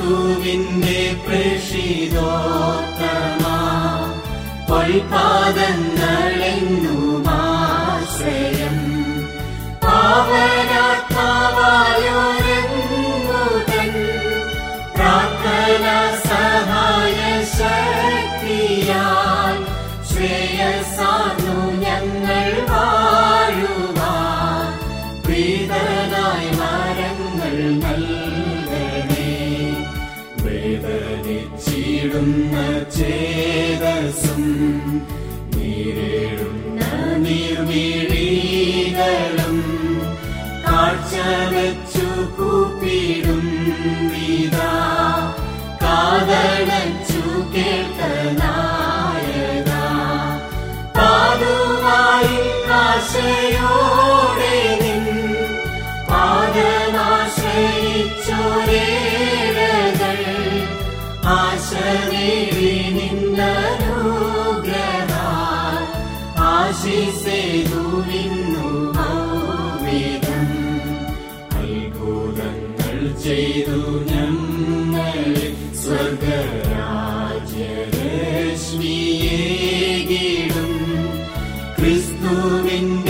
ക്രിസ്തുവിന്റെ പ്രഷിതോത്തമ പൊൽപാദങ്ങളെന്നുമാശ്രയം പാവനാത്മാവായൊരങ്ങുതൻ പ്രാർത്ഥന സഹായ ശക്തിയാൽ ശ്രേയസാർന്നു ഞങ്ങൾ വാഴുവാൻ പ്രീതനായി മരങ്ങൾ നൽകണേ വേദനിച്ചിടുന്ന ചേതസും നീരേടുന്ന നീർമിഴികളും കാഴ്ച വെച്ചു കൂപ്പിടും വിതാ കാതടച്ചു കേൾക്കനായക പാതുവായി ആശയോടെ നിൻ പാദമാശ്രയിച്ചോരേഴകൾ ആശ നേടി നിന്നനുഗ്രഹ ആശിസേതുവിന്നു മൗവിധം അത്ഭുതങ്ങൾ ചെയ്തു ഞങ്ങളെ സ്വർഗരാജ്യരശ്മിയേകിടും ക്രിസ്തുവിന്റെ